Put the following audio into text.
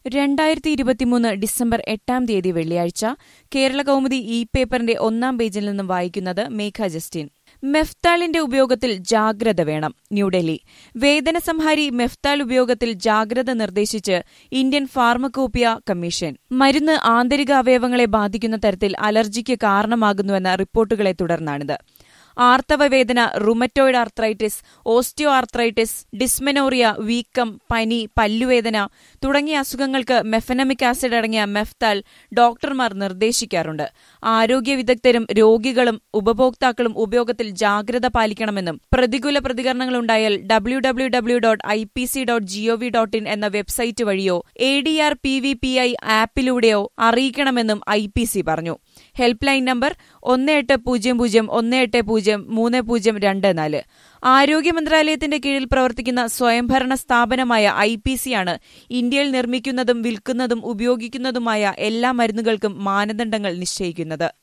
രണ്ടായിരത്തി ഇരുപത്തിമൂന്ന് ഡിസംബർ എട്ടാം തീയതി വെള്ളിയാഴ്ച കേരള കൗമുദി ഇ പേപ്പറിന്റെ ഒന്നാം പേജിൽ നിന്നും വായിക്കുന്നത് മേഘ ജസ്റ്റിൻ മെഫ്താളിന്റെ ഉപയോഗത്തിൽ ജാഗ്രത വേണം ന്യൂഡൽഹി വേദനസംഹാരി മെഫ്താൾ ഉപയോഗത്തിൽ ജാഗ്രത നിർദ്ദേശിച്ച് ഇന്ത്യൻ ഫാർമക്കോപ്പിയ കമ്മീഷൻ മരുന്ന് ആന്തരിക അവയവങ്ങളെ ബാധിക്കുന്ന തരത്തിൽ അലർജിക്ക് കാരണമാകുന്നുവെന്ന റിപ്പോർട്ടുകളെ തുടർന്നാണിത് ആർത്തവവേദന rheumatoid arthritis osteoarthritis dysmenorrhoea വീക്കം പനി പല്ലുവേദന തുടങ്ങിയ അസുഖങ്ങൾക്ക് മെഫനമിക് ആസിഡ് അടങ്ങിയ മെഫ്താൽ ഡോക്ടർമാർ നിർദ്ദേശിക്കാറുണ്ട് ആരോഗ്യ വിദഗ്ധരും രോഗികളും ഉപഭോക്താക്കളും ഉപയോഗത്തിൽ ജാഗ്രത പാലിക്കണമെന്നും പ്രതികൂല പ്രതികരണങ്ങളുണ്ടായാൽ W W W dot I P C dot gov dot in എന്ന വെബ്സൈറ്റ് വഴിയോ A D R P V P I ആപ്പിലൂടെയോ അറിയിക്കണമെന്നും ഐ പി സി പറഞ്ഞു ഹെൽപ്പ് ലൈൻ നമ്പർ ഒന്ന് എട്ട് പൂജ്യം പൂജ്യം ഒന്ന് എട്ട് പൂജ്യം മൂന്ന് പൂജ്യം രണ്ട് നാല് ആരോഗ്യ മന്ത്രാലയത്തിന്റെ കീഴിൽ പ്രവർത്തിക്കുന്ന സ്വയംഭരണ സ്ഥാപനമായ ഐ പി സിയാണ് ഇന്ത്യയിൽ നിർമ്മിക്കുന്നതും വിൽക്കുന്നതും ഉപയോഗിക്കുന്നതുമായ എല്ലാ മരുന്നുകൾക്കും മാനദണ്ഡങ്ങൾ നിശ്ചയിക്കുന്നത്